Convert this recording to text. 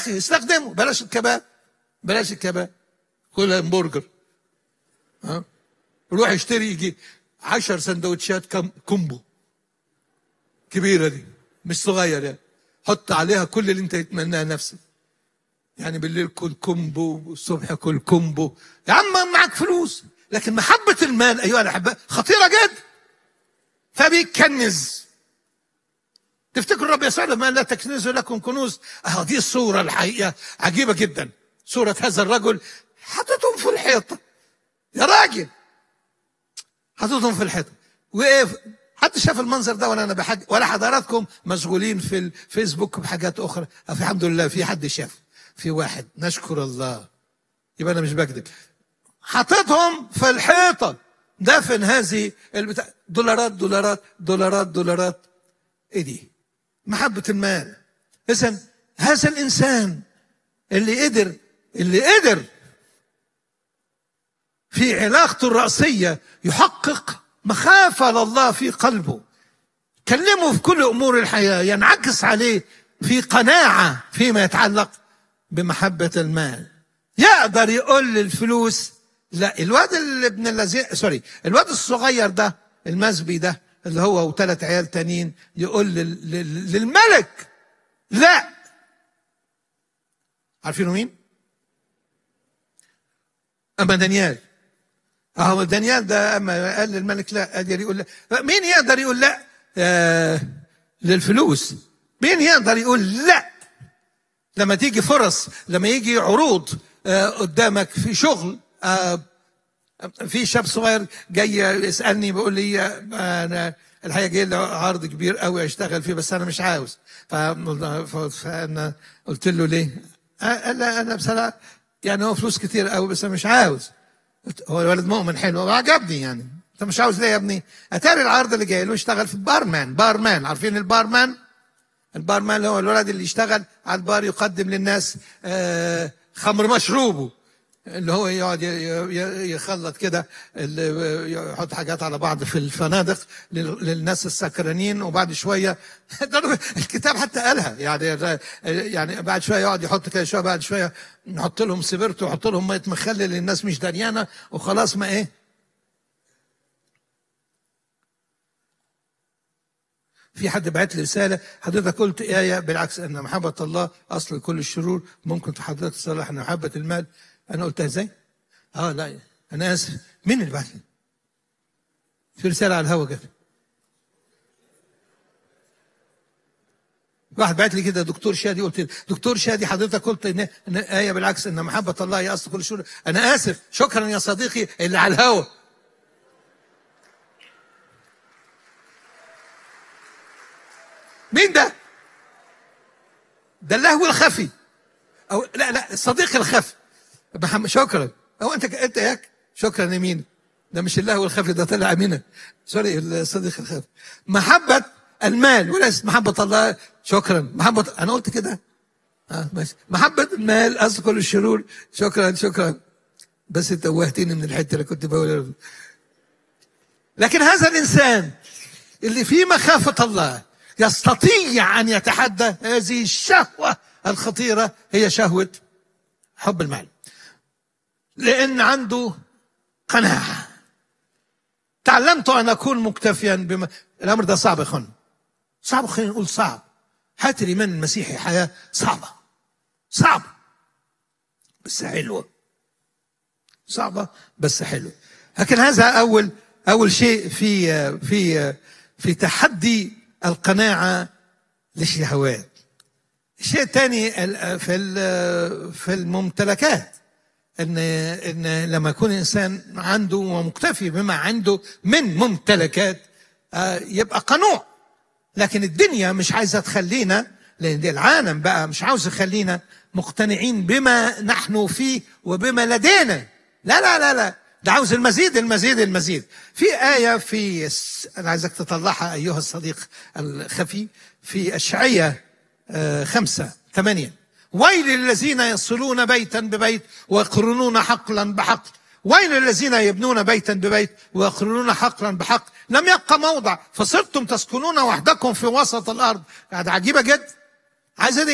اخي استخدمه بلاش الكباب بلاش الكباب كل همبرجر ها روح اشتري يجي عشر سندوتشات كم كومبو كبيرة دي مش صغير يعني حط عليها كل اللي انت يتمناه نفسك يعني بالليل كل كومبو والصبح كل كومبو يا عم معك فلوس لكن محبة المال أيها الأحباء خطيرة جدا فبيكنز تفتكر الرب يسوع لما لا تكنزوا لكم كنوز اه دي الصورة الحقيقة عجيبة جدا صورة هذا الرجل حطتهم في الحيطة يا راجل حطتهم في الحيطة وايه حد شاف المنظر ده ولا انا بحاج ولا حضراتكم مشغولين في الفيسبوك بحاجات اخرى في الحمد لله في حد شاف في واحد نشكر الله يبقى انا مش بكذب حطيتهم في الحيطه دفن هذه البتاع دولارات دولارات دولارات دولارات ايه دي محبه المال اذا هذا الانسان اللي قدر اللي قدر في علاقته الرأسية يحقق مخافة لله في قلبه كلمه في كل أمور الحياة ينعكس عليه في قناعة فيما يتعلق بمحبة المال يقدر يقول للفلوس لا الواد اللي ابن الذين سوري الواد الصغير ده المزبي ده اللي هو وثلاث عيال تانيين يقول لل... لل... للملك لا عارفينه مين؟ أما دانيال أهو دانيال ده أما قال للملك لا قادر يقول لا مين يقدر يقول لا آه للفلوس مين يقدر يقول لا لما تيجي فرص لما يجي عروض آه قدامك في شغل آه في شاب صغير جاي يسالني بيقول لي انا الحقيقه جاي لي عرض كبير قوي اشتغل فيه بس انا مش عاوز فانا قلت له ليه؟ قال لا انا بصراحه يعني هو فلوس كتير قوي بس انا مش عاوز هو الولد مؤمن حلو وعجبني يعني انت مش عاوز ليه يا ابني؟ اتاري العرض اللي جاي له يشتغل في بارمان بارمان عارفين البارمان؟ البارمان اللي هو الولد اللي يشتغل على البار يقدم للناس آه خمر مشروبه اللي هو يقعد يخلط كده يحط حاجات على بعض في الفنادق للناس السكرانين وبعد شويه الكتاب حتى قالها يعني يعني بعد شويه يقعد يحط كده شويه بعد شويه نحط لهم سبرت ويحط لهم ميه مخلل للناس مش دريانه وخلاص ما ايه في حد بعت لي رسالة حضرتك قلت آية بالعكس أن محبة الله أصل كل الشرور ممكن في حضرتك تصلح أن محبة المال أنا قلتها إزاي؟ آه لا أنا آسف مين اللي بعت لي؟ في رسالة على الهوا كده واحد بعت لي كده دكتور شادي قلت له دكتور شادي حضرتك قلت إن, إن آية بالعكس أن محبة الله هي أصل كل الشرور أنا آسف شكرا يا صديقي اللي على الهوا مين ده؟ ده اللهو الخفي او لا لا الصديق الخفي محمد شكرا هو انت انت ياك شكرا يمين ده مش اللهو الخفي ده طلع منك سوري الصديق الخفي محبة المال وليست محبة الله شكرا محبة انا قلت كده اه ماشي محبة المال اصل كل الشرور شكرا شكرا بس انت توهتني من الحته اللي كنت بقولها لكن هذا الانسان اللي فيه مخافة الله يستطيع ان يتحدى هذه الشهوه الخطيره هي شهوه حب المال لان عنده قناعه تعلمت ان اكون مكتفيا بما الامر ده صعب يا اخوان صعب خلينا نقول صعب حياه الايمان المسيحي حياه صعبه صعبه بس حلوه صعبه بس حلوه لكن هذا اول اول شيء في في في تحدي القناعة للشهوات الشيء الثاني في في الممتلكات ان ان لما يكون الانسان عنده ومكتفي بما عنده من ممتلكات يبقى قنوع لكن الدنيا مش عايزه تخلينا لان العالم بقى مش عاوز يخلينا مقتنعين بما نحن فيه وبما لدينا لا لا لا لا ده عاوز المزيد المزيد المزيد في آية في أنا عايزك تطلعها أيها الصديق الخفي في أشعية خمسة ثمانية ويل للذين يصلون بيتا ببيت ويقرنون حقلا بحقل ويل للذين يبنون بيتا ببيت ويقرنون حقلا بحقل لم يبقى موضع فصرتم تسكنون وحدكم في وسط الأرض عجيبة جدا عايزة